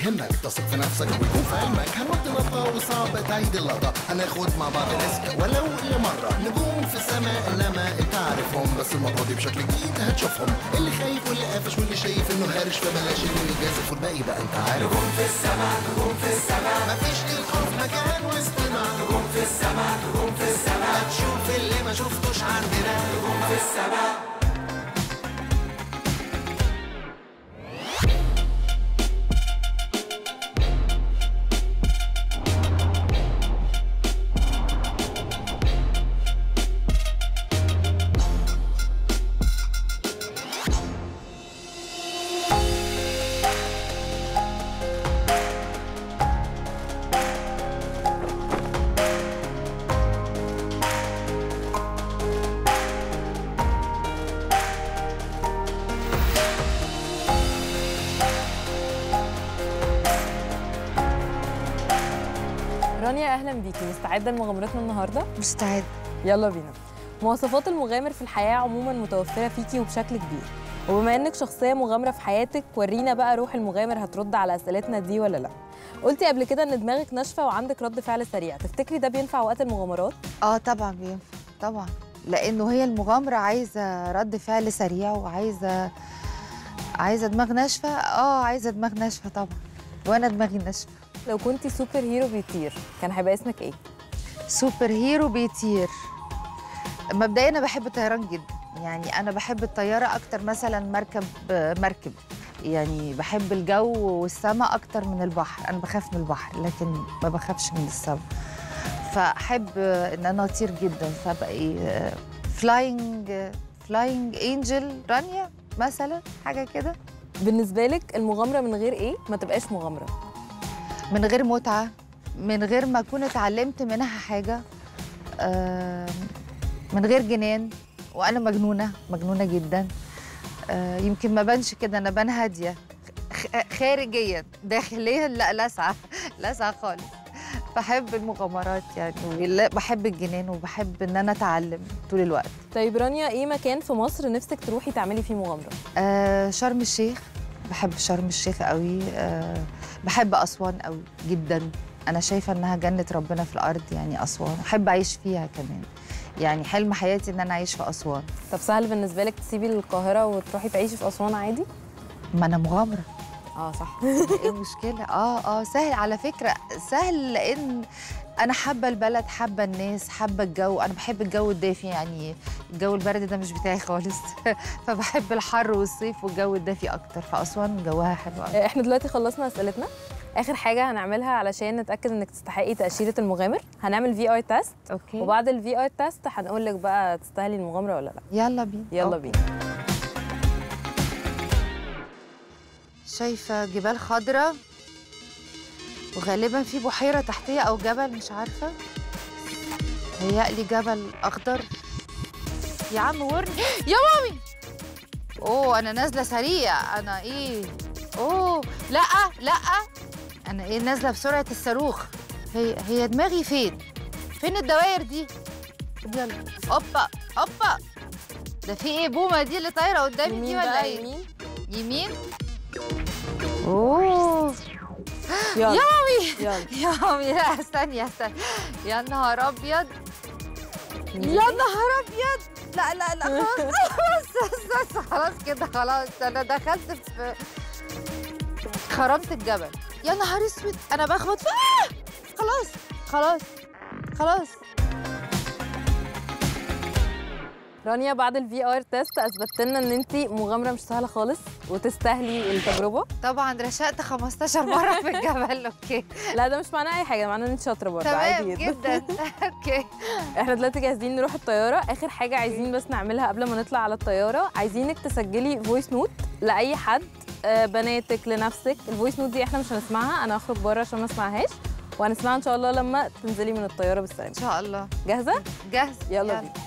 يهمك تثق في نفسك ويكون في علمك هنوطي نطة وصعب تعيد اللقطة هناخد مع بعض ريسك ولو لمرة نجوم في السماء انما انت عارفهم بس المرة دي بشكل جديد هتشوفهم اللي خايف واللي قافش واللي شايف انه هارش فبلاش اللي يجازف والباقي بقى انت عارف نجوم في السماء نجوم في السماء مفيش للخوف مكان واستماع نجوم في السماء نجوم في السماء هتشوف اللي ما شفتوش عندنا نجوم في السماء رانيا اهلا بيكي مستعده لمغامرتنا النهارده مستعد يلا بينا مواصفات المغامر في الحياه عموما متوفره فيكي وبشكل كبير وبما انك شخصيه مغامره في حياتك ورينا بقى روح المغامر هترد على اسئلتنا دي ولا لا قلتي قبل كده ان دماغك ناشفه وعندك رد فعل سريع تفتكري ده بينفع وقت المغامرات اه طبعا بينفع طبعا لانه هي المغامره عايزه رد فعل سريع وعايزه عايزه دماغ ناشفه اه عايزه دماغ ناشفه طبعا وانا دماغي ناشفه لو كنتي سوبر هيرو بيطير كان هيبقى اسمك ايه سوبر هيرو بيطير مبدئيا انا بحب الطيران جدا يعني انا بحب الطياره اكتر مثلا مركب مركب يعني بحب الجو والسماء اكتر من البحر انا بخاف من البحر لكن ما بخافش من السماء فاحب ان انا اطير جدا فابقى ايه فلاينج فلاينج انجل رانيا مثلا حاجه كده بالنسبه لك المغامره من غير ايه ما تبقاش مغامره من غير متعه من غير ما اكون اتعلمت منها حاجه آم، من غير جنان وانا مجنونه مجنونه جدا آه، يمكن ما بانش كده انا بان هاديه خ- خارجيا داخليا لا لاسعه لاسعه خالص بحب المغامرات يعني ولا- بحب الجنان وبحب ان انا اتعلم طول الوقت طيب رانيا ايه مكان في مصر نفسك تروحي تعملي فيه مغامره آه شرم الشيخ بحب شرم الشيخ قوي آه بحب أسوان قوي جدا أنا شايفة إنها جنة ربنا في الأرض يعني أسوان أحب أعيش فيها كمان يعني حلم حياتي إن أنا أعيش في أسوان طب سهل بالنسبه لك تسيبي القاهره وتروحي تعيشي في اسوان عادي ما أنا مغامرة اه صح إيه المشكلة؟ آه آه سهل على فكرة سهل لأن أنا حابة البلد حابة الناس حابة الجو أنا بحب الجو الدافي يعني الجو البرد ده مش بتاعي خالص فبحب الحر والصيف والجو الدافي أكتر فأسوان جوها حلو أوي. احنا دلوقتي خلصنا اسئلتنا اخر حاجه هنعملها علشان نتاكد انك تستحقي تاشيره المغامر هنعمل في ار تيست أوكي وبعد الفي ار تيست هنقول لك بقى تستاهلي المغامره ولا لا يلا بينا يلا أوكي. بينا شايفة جبال خضراء وغالبا في بحيرة تحتية أو جبل مش عارفة هيقلي جبل أخضر يا عم ورني يا مامي أوه أنا نازلة سريع أنا إيه أوه لأ لأ أنا إيه نازلة بسرعة الصاروخ هي هي دماغي فين؟ فين الدواير دي؟ طب يلا أوبا أوبا ده في إيه بومة دي اللي طايرة قدامي دي يمين ولا بقى إيه؟ يمين يمين اوه يلا يا مامي يلا يا مامي لا استني استني يا نهار ابيض يا يلا نهار ابيض لا لا لا خلاص بس بس بس خلاص كده خلاص انا دخلت في خرمت الجبل يا نهار اسود انا بخبط في آه! خلاص خلاص خلاص رانيا بعد الفي ار تيست اثبتت لنا ان انت مغامره مش سهله خالص وتستاهلي التجربه طبعا رشقت 15 مره في الجبل اوكي لا ده مش معناه اي حاجه معناه ان انت شاطره برضه تمام عادي جدا جدا اوكي احنا دلوقتي جاهزين نروح الطياره اخر حاجه عايزين بس نعملها قبل ما نطلع على الطياره عايزينك تسجلي فويس نوت لاي حد آه، بناتك لنفسك الفويس نوت دي احنا مش هنسمعها انا هخرج بره عشان ما اسمعهاش وهنسمعها ان شاء الله لما تنزلي من الطياره بالسلامه ان شاء الله جاهزه جاهز يلا بينا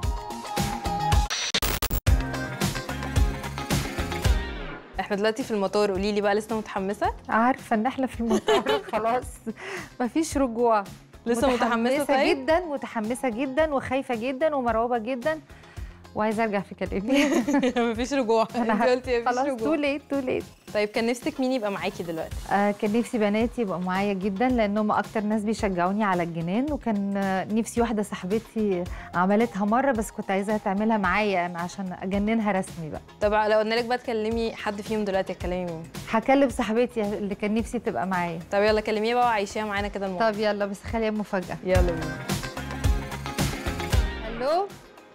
احنا دلوقتي في المطار قولي لي بقى لسه متحمسه عارفه ان احنا في المطار خلاص مفيش رجوع لسه متحمسه طيب جدا متحمسه جدا وخايفه جدا ومرعوبه جدا وعايزه ارجع في كلامي مفيش رجوع انت قلتي مفيش خلاص تو رجوع ليت تو ليت طيب كان نفسك مين يبقى معاكي دلوقتي آه كان نفسي بناتي يبقوا معايا جدا لانهم اكتر ناس بيشجعوني على الجنان وكان آه، نفسي واحده صاحبتي عملتها مره بس كنت عايزاها تعملها معايا انا عشان اجننها رسمي بقى طب لو قلنا لك بقى تكلمي حد فيهم دلوقتي هتكلمي مين هكلم صاحبتي اللي كان نفسي تبقى معايا طب يلا كلميها بقى وعيشيها معانا كده الموضوع طب يلا بس خليها مفاجاه يلا بينا الو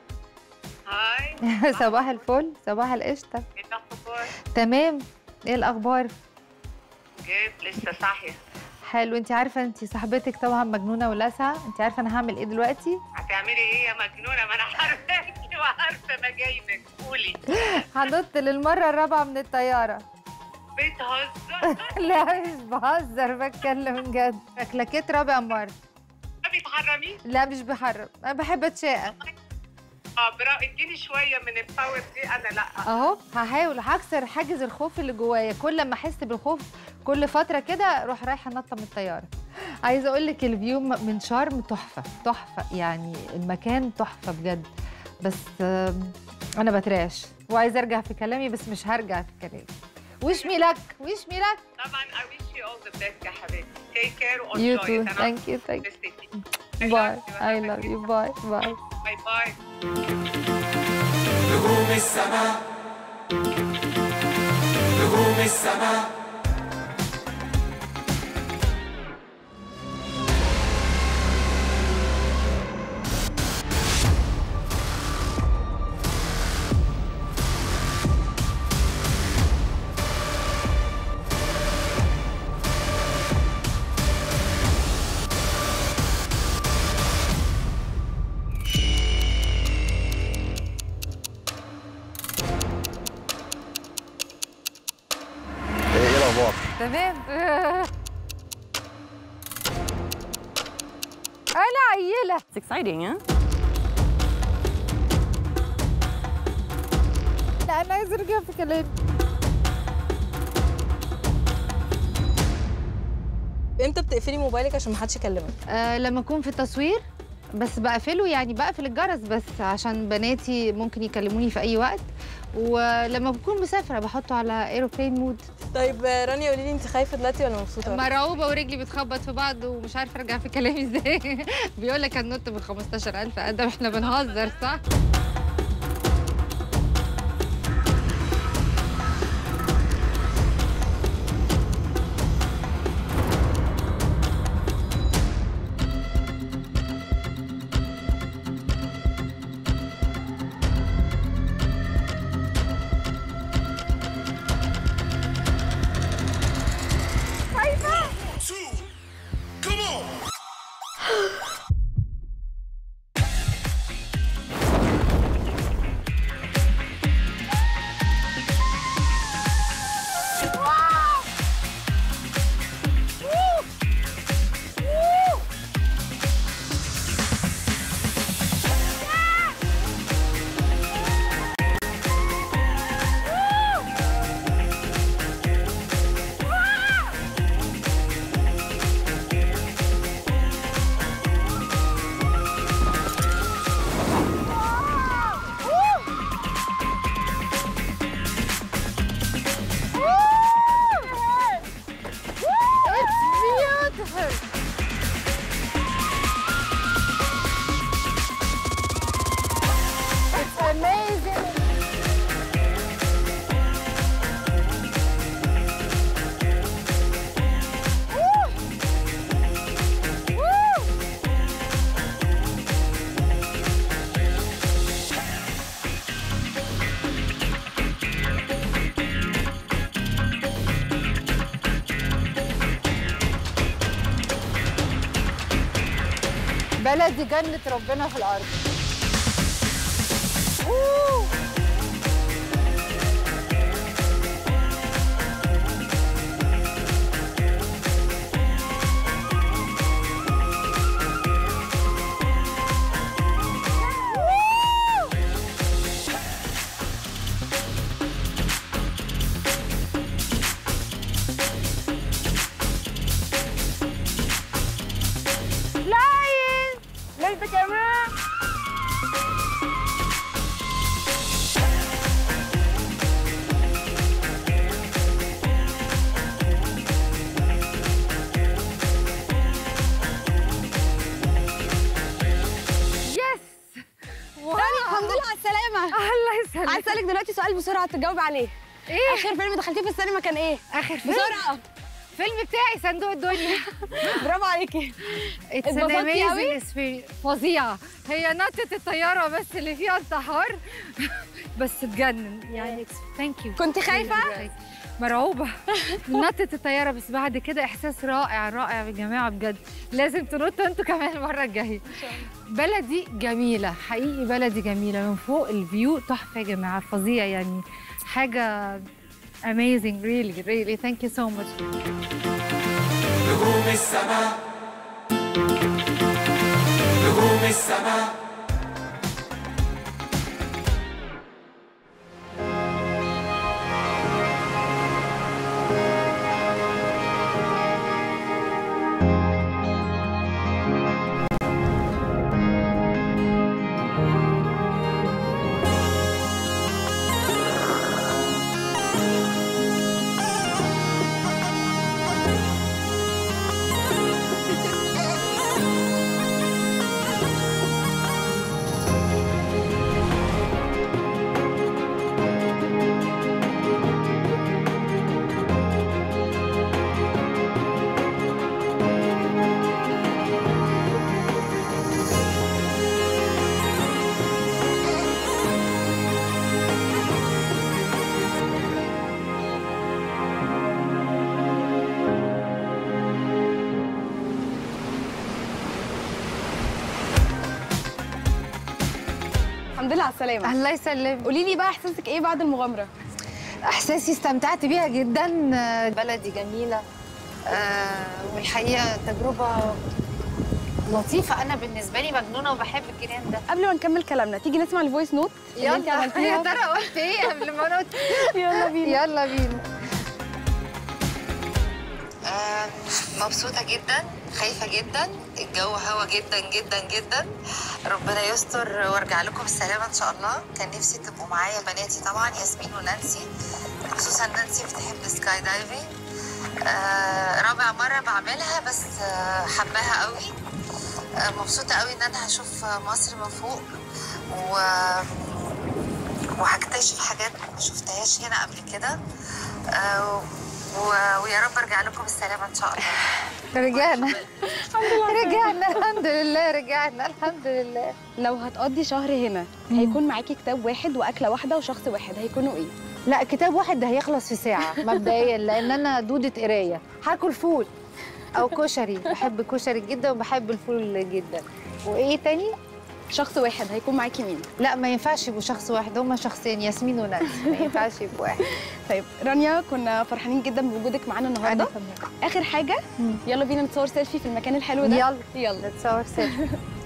هاي صباح الفل صباح القشطه ايه الاخبار؟ تمام ايه الاخبار جيت لسه صاحيه حلو انت عارفه انت صاحبتك طبعا مجنونه ولاسعه انت عارفه انا هعمل ايه دلوقتي هتعملي ايه يا مجنونه ما انا عارفاكي وعارفه مجايبك قولي هنط للمره الرابعه من الطياره بتهزر لا مش بهزر بتكلم جد ركلكيت رابع مرة ما بتحرميش لا مش بحرم انا بحب اتشقى اه برا اديني شويه من الباور دي انا لا اهو هحاول هكسر حاجز الخوف اللي جوايا كل ما احس بالخوف كل فتره كده اروح رايحه نطه من الطياره عايزه اقول لك الفيو من شرم تحفه تحفه يعني المكان تحفه بجد بس آم، انا بترعش وعايزه ارجع في كلامي بس مش هرجع في كلامي وش مي لك وش مي لك طبعا I wish you all the best يا حبيبتي take care و يو enjoy تو it. أنا ثانك يو ثانك بستكي. يو باي اي لاف يو باي باي باي باي نجوم السماء نجوم السماء ايه الاخبار تمام انا عيله It's exciting, huh? لا انا عايزه ارجع في كلامي امتى بتقفلي موبايلك عشان محدش يكلمك أه لما اكون في تصوير بس بقفله يعني بقفل الجرس بس عشان بناتي ممكن يكلموني في اي وقت ولما بكون مسافره بحطه على ايروبلين مود طيب آه، رانيا قولي لي انت خايفه دلوقتي ولا مبسوطه مرعوبه ورجلي بتخبط في بعض ومش عارفه ارجع في كلامي ازاي بيقول لك هننط من 15000 قدم احنا بنهزر صح Come on! It's beautiful. It's amazing. بلدي جنة ربنا في الأرض لاين ليس كمان الحمد لله على السلامة الله يسلمك عايز اسألك دلوقتي سؤال بسرعة تجاوب عليه ايه آخر فيلم دخلتيه في السينما كان إيه؟ اخر فيلم بسرعة فيلم بتاعي صندوق الدنيا برافو عليكي It's an اتبسطتي amazing قوي؟ experience. فظيعة هي نطة الطيارة بس اللي فيها انتحار بس تجنن يعني ثانك يو كنت خايفة؟ مرعوبة من نطة الطيارة بس بعد كده إحساس رائع رائع يا جماعة بجد لازم تنطوا انتوا كمان المرة الجاية بلدي جميلة حقيقي بلدي جميلة من فوق الفيو تحفة يا جماعة فظيع يعني حاجة amazing really really thank you so much نجوم السماء نجوم السماء الحمد لله على السلامة الله يسلمك قولي لي بقى إحساسك إيه بعد المغامرة؟ احساسي استمتعت بيها جدا آه، بلدي جميله آه، والحقيقه تجربه لطيفه انا بالنسبه لي مجنونه وبحب الجيران ده قبل ما نكمل كلامنا تيجي نسمع الفويس نوت اللي انت يا عملتيها ترى قلت ايه قبل ما نقول يلا بينا يلا بينا مبسوطة جدا خايفة جدا الجو هوا جدا جدا جدا ربنا يستر وارجع لكم بالسلامة ان شاء الله كان نفسي تبقوا معايا بناتي طبعا ياسمين ونانسي خصوصا نانسي بتحب السكاي دايفنج آه رابع مرة بعملها بس آه حباها قوي آه مبسوطة قوي ان انا هشوف مصر من فوق و وهكتشف حاجات ما شفتهاش هنا قبل كده آه و- ويا رب ارجع لكم بالسلامة ان شاء الله رجعنا رجعنا الحمد لله رجعنا الحمد لله لو هتقضي شهر هنا هيكون معاكي كتاب واحد وأكلة واحدة وشخص واحد هيكونوا إيه؟ لا كتاب واحد ده هيخلص في ساعة مبدئيا لأن أنا دودة قراية هاكل فول أو كشري بحب الكشري جدا وبحب الفول جدا وإيه تاني؟ شخص واحد هيكون معاكي مين؟ لا ما ينفعش يبقوا شخص واحد هما شخصين ياسمين ونانسي ما ينفعش يبقوا واحد طيب رانيا كنا فرحانين جدا بوجودك معانا أنا النهارده كمان اخر حاجه مم. يلا بينا نتصور سيلفي في المكان الحلو ده يلا يلا نتصور سيلفي